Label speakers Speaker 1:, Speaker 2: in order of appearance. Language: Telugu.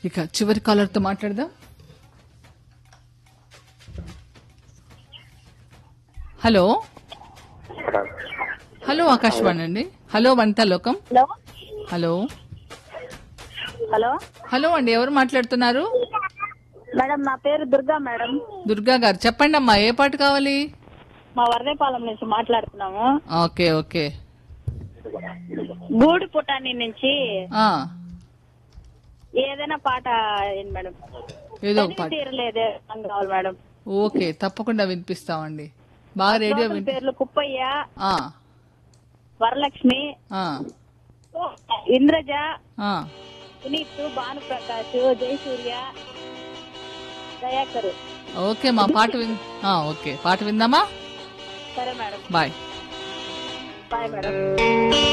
Speaker 1: ఇక చివరి కాలర్తో మాట్లాడదాం హలో హలో ఆకాశవాణి అండి హలో వనితా లోకం
Speaker 2: హలో
Speaker 1: హలో
Speaker 2: హలో
Speaker 1: హలో అండి ఎవరు మాట్లాడుతున్నారు
Speaker 2: మేడం నా పేరు దుర్గా మేడం
Speaker 1: దుర్గా గారు చెప్పండి అమ్మా ఏ పాట కావాలి
Speaker 2: మా వర్రేపాలెం నుంచి మాట్లాడుతున్నాము
Speaker 1: ఓకే ఓకే
Speaker 2: గూడు పుటాని నుంచి
Speaker 1: ఆ,
Speaker 2: ఏదైనా పాట ఏంటి మేడం
Speaker 1: ఏదో ఒక పాట
Speaker 2: తీరలేదే సాంగ్ కావాలి మేడం
Speaker 1: ఓకే తప్పకుండా వినిపిస్తామండి బాగా రేడియో
Speaker 2: శ్రోతల
Speaker 1: విన్
Speaker 2: పేర్లు కుప్పయ్య
Speaker 1: ఆ,
Speaker 2: వరలక్ష్మి
Speaker 1: ఆ,
Speaker 2: ఇంద్రజ
Speaker 1: ఆ.
Speaker 2: సునీత్ భానుప్రకాష్ జయసూర్య దయాకర్
Speaker 1: ఓకే మా పాట విన్ ఆ, ఓకే పాట విందామా
Speaker 2: సరే మేడం
Speaker 1: బాయ్
Speaker 2: బాయ్ మేడం